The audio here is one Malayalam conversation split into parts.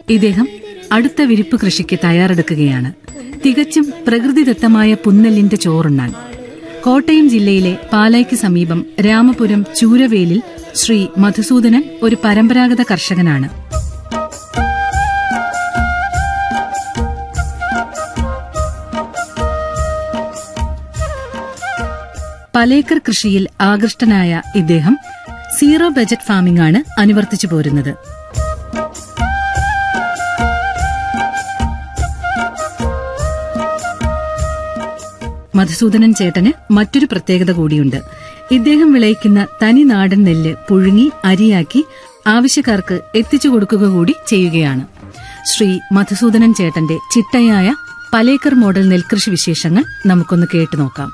ഇദ്ദേഹം അടുത്ത വിരിപ്പ് കൃഷിക്ക് തയ്യാറെടുക്കുകയാണ് തികച്ചും പ്രകൃതിദത്തമായ പുന്നെല്ലിന്റെ ചോറുണ്ണാൻ കോട്ടയം ജില്ലയിലെ പാലായ്ക്ക് സമീപം രാമപുരം ചൂരവേലിൽ ശ്രീ മധുസൂദനൻ ഒരു പരമ്പരാഗത കർഷകനാണ് പലേക്കർ കൃഷിയിൽ ആകൃഷ്ടനായ ഇദ്ദേഹം സീറോ ബജറ്റ് ഫാമിംഗ് ആണ് അനുവർത്തിച്ചു പോരുന്നത് മധുസൂദനൻ ചേട്ടന് മറ്റൊരു പ്രത്യേകത കൂടിയുണ്ട് ഇദ്ദേഹം വിളയിക്കുന്ന തനി നാടൻ നെല്ല് പുഴുങ്ങി അരിയാക്കി ആവശ്യക്കാർക്ക് എത്തിച്ചു കൊടുക്കുക കൂടി ചെയ്യുകയാണ് ശ്രീ മധുസൂദനൻ ചേട്ടന്റെ ചിട്ടയായ പലേക്കർ മോഡൽ നെൽകൃഷി വിശേഷങ്ങൾ നമുക്കൊന്ന് കേട്ടു നോക്കാം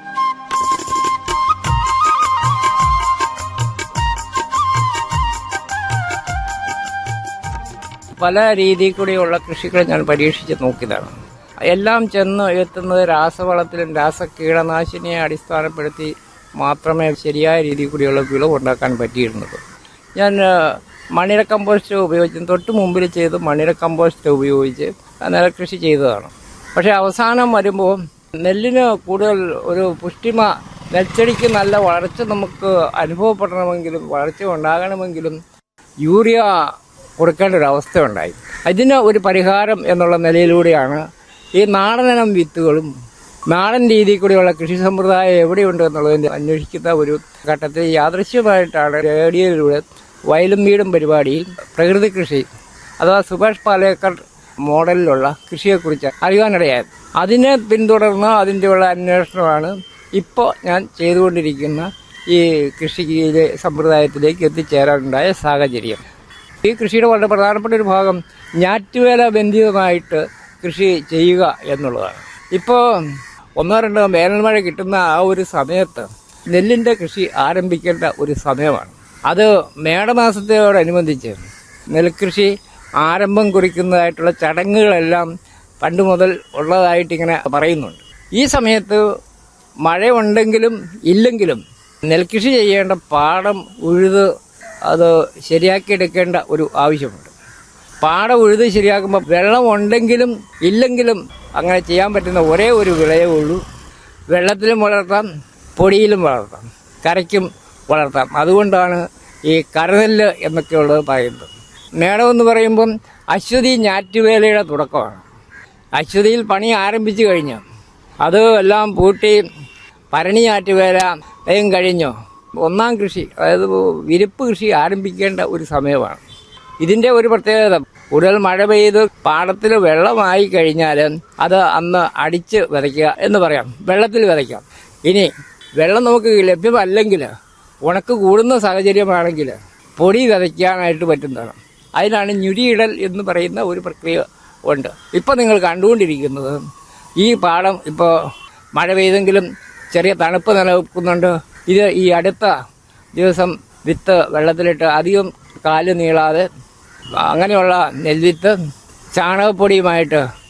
പല രീതിയിൽ കൂടിയുള്ള കൃഷികൾ ഞാൻ പരീക്ഷിച്ച് നോക്കിയതാണ് എല്ലാം ചെന്ന് എത്തുന്നത് രാസവളത്തിലും രാസ കീടനാശിനിയെ അടിസ്ഥാനപ്പെടുത്തി മാത്രമേ ശരിയായ രീതിയിൽ കൂടിയുള്ള വിളവ് ഉണ്ടാക്കാൻ പറ്റിയിരുന്നത് ഞാൻ ആ, മണിര കമ്പോസ്റ്റ് ഉപയോഗിച്ച് തൊട്ട് മുമ്പിൽ ചെയ്ത് മണിര കമ്പോസ്റ്റ് ഉപയോഗിച്ച് നെൽകൃഷി ചെയ്തതാണ് പക്ഷെ അവസാനം വരുമ്പോൾ നെല്ലിന് കൂടുതൽ ഒരു പുഷ്ടിമ നെൽച്ചെടിക്ക് നല്ല വളർച്ച നമുക്ക് അനുഭവപ്പെടണമെങ്കിലും വളർച്ച ഉണ്ടാകണമെങ്കിലും യൂറിയ കൊടുക്കേണ്ട ഒരു അവസ്ഥ ഉണ്ടായി അതിന് ഒരു പരിഹാരം എന്നുള്ള നിലയിലൂടെയാണ് ഈ നാടനിനം വിത്തുകളും നാടൻ രീതിയിൽ കൂടിയുള്ള കൃഷി സമ്പ്രദായം എവിടെയുണ്ട് എന്നുള്ളതിന് അന്വേഷിക്കുന്ന ഒരു ഘട്ടത്തിൽ യാദൃശ്യമായിട്ടാണ് റേഡിയോയിലൂടെ വയലും വീടും പരിപാടിയിൽ പ്രകൃതി കൃഷി അഥവാ സുഭാഷ് പാലേക്കർ മോഡലിലുള്ള കൃഷിയെക്കുറിച്ച് അറിയാനിടയായത് അതിനെ പിന്തുടർന്ന് അതിൻ്റെയുള്ള അന്വേഷണമാണ് ഇപ്പോൾ ഞാൻ ചെയ്തുകൊണ്ടിരിക്കുന്ന ഈ കൃഷിയിലെ സമ്പ്രദായത്തിലേക്ക് എത്തിച്ചേരാനുണ്ടായ സാഹചര്യം ഈ കൃഷിയുടെ വളരെ പ്രധാനപ്പെട്ട ഒരു ഭാഗം ഞാറ്റുവേല ബന്ധിതമായിട്ട് കൃഷി ചെയ്യുക എന്നുള്ളതാണ് ഇപ്പോൾ ഒന്നോ രണ്ടോ വേനൽമഴ കിട്ടുന്ന ആ ഒരു സമയത്ത് നെല്ലിൻ്റെ കൃഷി ആരംഭിക്കേണ്ട ഒരു സമയമാണ് അത് മേടമാസത്തോടനുബന്ധിച്ച് നെൽകൃഷി ആരംഭം കുറിക്കുന്നതായിട്ടുള്ള ചടങ്ങുകളെല്ലാം പണ്ട് മുതൽ ഉള്ളതായിട്ട് ഇങ്ങനെ പറയുന്നുണ്ട് ഈ സമയത്ത് മഴയുണ്ടെങ്കിലും ഇല്ലെങ്കിലും നെൽകൃഷി ചെയ്യേണ്ട പാടം ഉഴുത് അത് ശരിയാക്കിയെടുക്കേണ്ട ഒരു ആവശ്യമുണ്ട് പാടം ഉഴുത് ശരിയാക്കുമ്പോൾ വെള്ളം ഉണ്ടെങ്കിലും ഇല്ലെങ്കിലും അങ്ങനെ ചെയ്യാൻ പറ്റുന്ന ഒരേ ഒരു വിളയേ ഉള്ളൂ വെള്ളത്തിലും വളർത്താം പൊടിയിലും വളർത്താം കരയ്ക്കും വളർത്താം അതുകൊണ്ടാണ് ഈ കരനെല്ല് എന്നൊക്കെയുള്ളത് പറയുന്നത് മേടം എന്ന് പറയുമ്പം അശ്വതി ഞാറ്റുവേലയുടെ തുടക്കമാണ് അശ്വതിയിൽ പണി ആരംഭിച്ചു കഴിഞ്ഞു അത് എല്ലാം പൂട്ടി ഭരണി ഞാറ്റുവേല വേഗം കഴിഞ്ഞു ഒന്നാം കൃഷി അതായത് വിരിപ്പ് കൃഷി ആരംഭിക്കേണ്ട ഒരു സമയമാണ് ഇതിന്റെ ഒരു പ്രത്യേകത കൂടുതൽ മഴ പെയ്ത് പാടത്തിൽ വെള്ളമായി കഴിഞ്ഞാൽ അത് അന്ന് അടിച്ച് വിതയ്ക്കുക എന്ന് പറയാം വെള്ളത്തിൽ വിതയ്ക്കാം ഇനി വെള്ളം നമുക്ക് ലഭ്യമല്ലെങ്കിൽ ഉണക്ക് കൂടുന്ന സാഹചര്യമാണെങ്കിൽ പൊടി വിതയ്ക്കാനായിട്ട് പറ്റുന്നതാണ് അതിനാണ് ഞുരിയിടൽ എന്ന് പറയുന്ന ഒരു പ്രക്രിയ ഉണ്ട് ഇപ്പം നിങ്ങൾ കണ്ടുകൊണ്ടിരിക്കുന്നത് ഈ പാടം ഇപ്പോൾ മഴ പെയ്തെങ്കിലും ചെറിയ തണുപ്പ് നിലനിൽക്കുന്നുണ്ട് ഇത് ഈ അടുത്ത ദിവസം വിത്ത് വെള്ളത്തിലിട്ട് അധികം കാല് നീളാതെ അങ്ങനെയുള്ള നെൽവിത്ത് ചാണകപ്പൊടിയുമായിട്ട്